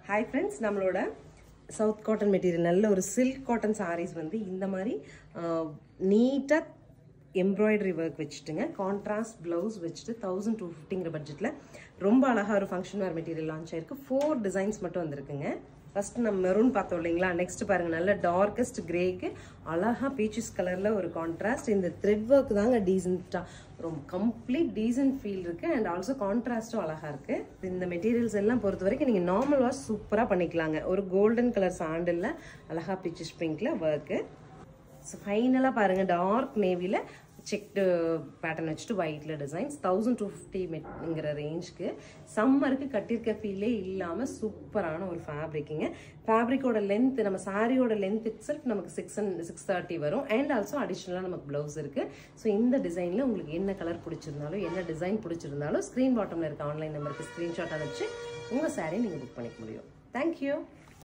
hi friends நம்மளோட south cotton material நல்ல ஒரு சில்க் காட்டன் சாரீஸ் வந்து இந்த மாதிரி நீட்டாக எம்ப்ராய்டரி ஒர்க் வச்சுட்டுங்க கான்ட்ராஸ்ட் ப்ளவுஸ் வச்சுட்டு தௌசண்ட் டூ ஃபிஃப்டிங்கிற பட்ஜெட்டில் ரொம்ப அழகாக ஒரு ஃபங்க்ஷன் வேர் மெட்டீரியல் லான்ச் ஆயிருக்கு ஃபோர் டிசைன்ஸ் மட்டும் வந்திருக்குங்க ஃபர்ஸ்ட் நம்ம மெரூன் பார்த்தோம் இல்லைங்களா நெக்ஸ்ட் பாருங்க நல்ல டார்க்கஸ்ட் கிரேக்கு அழகா பீச்சஸ் கலர்ல ஒரு கான்ட்ராஸ்ட் இந்த த்ரெட் ஒர்க் தாங்க டீசென்டா ரொம்ப கம்ப்ளீட் டீசென்ட் ஃபீல் இருக்கு அண்ட் ஆல்சோ கான்ட்ராஸ்டும் அழகா இருக்கு இந்த மெட்டீரியல்ஸ் எல்லாம் பொறுத்த வரைக்கும் நீங்க நார்மல் வாஷ் சூப்பரா பண்ணிக்கலாங்க ஒரு கோல்டன் கலர் சாண்டில் அழகா பீச்சஸ் பிங்க்ல ஒர்க்கு ஸோ ஃபைனலாக பாருங்கள் டார்க் நேவியில் செக்டு பேட்டர்ன் வச்சுட்டு ஒயிட்டில் டிசைன்ஸ் தௌசண்ட் டூ ஃபிஃப்டிங்கிற ரேஞ்சுக்கு சம்மருக்கு கட்டியிருக்க ஃபீலே இல்லாமல் சூப்பரான ஒரு ஃபேப்ரிக்குங்க ஃபேப்ரிக்கோட லென்த் நம்ம சாரியோட லென்த் இட்ஸெல்ஃப் நமக்கு சிக்ஸ் அண்ட் சிக்ஸ் தேர்ட்டி வரும் அண்ட் ஆல்சோ அடிஷ்னலாக நமக்கு ப்ளவுஸ் இருக்குது ஸோ இந்த டிசைனில் உங்களுக்கு என்ன கலர் பிடிச்சிருந்தாலும் என்ன டிசைன் பிடிச்சிருந்தாலும் ஸ்க்ரீன் பாட்டமில் இருக்க ஆன்லைன் நம்பருக்கு ஸ்க்ரீன்ஷாட் அனுப்பிச்சு உங்கள் சாரீ நீங்கள் புக் பண்ணிக்க முடியும் தேங்க்யூ